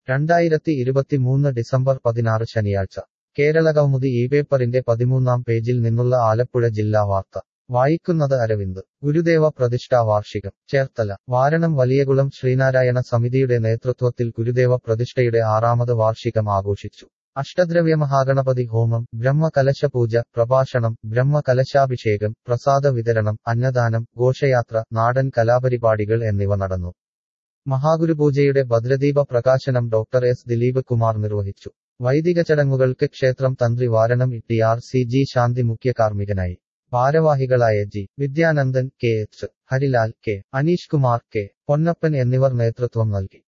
രണ്ടായിരത്തി ഇരുപത്തിമൂന്ന് ഡിസംബർ പതിനാറ് ശനിയാഴ്ച കേരളകൗമുദി ഈ പേപ്പറിന്റെ പതിമൂന്നാം പേജിൽ നിന്നുള്ള ആലപ്പുഴ ജില്ലാ വാർത്ത വായിക്കുന്നത് അരവിന്ദ് ഗുരുദേവ പ്രതിഷ്ഠാ വാർഷികം ചേർത്തല വാരണം വലിയകുളം ശ്രീനാരായണ സമിതിയുടെ നേതൃത്വത്തിൽ ഗുരുദേവ പ്രതിഷ്ഠയുടെ ആറാമത് വാർഷികം ആഘോഷിച്ചു അഷ്ടദ്രവ്യ മഹാഗണപതി ഹോമം ബ്രഹ്മകലശപൂജ പ്രഭാഷണം ബ്രഹ്മകലശാഭിഷേകം പ്രസാദ വിതരണം അന്നദാനം ഘോഷയാത്ര നാടൻ കലാപരിപാടികൾ എന്നിവ നടന്നു മഹാഗുരുപൂജയുടെ ഭദ്രദീപ പ്രകാശനം ഡോക്ടർ എസ് ദിലീപ് കുമാർ നിർവഹിച്ചു വൈദിക ചടങ്ങുകൾക്ക് ക്ഷേത്രം തന്ത്രി Varanam T R C G Shanti മുഖ്യ കാർമ്മികനായി ഭാരവാഹികളായ G Vidyanandan K H Harilal K Aneesh Kumar K Ponnappan എന്നിവർ നേതൃത്വം നൽകി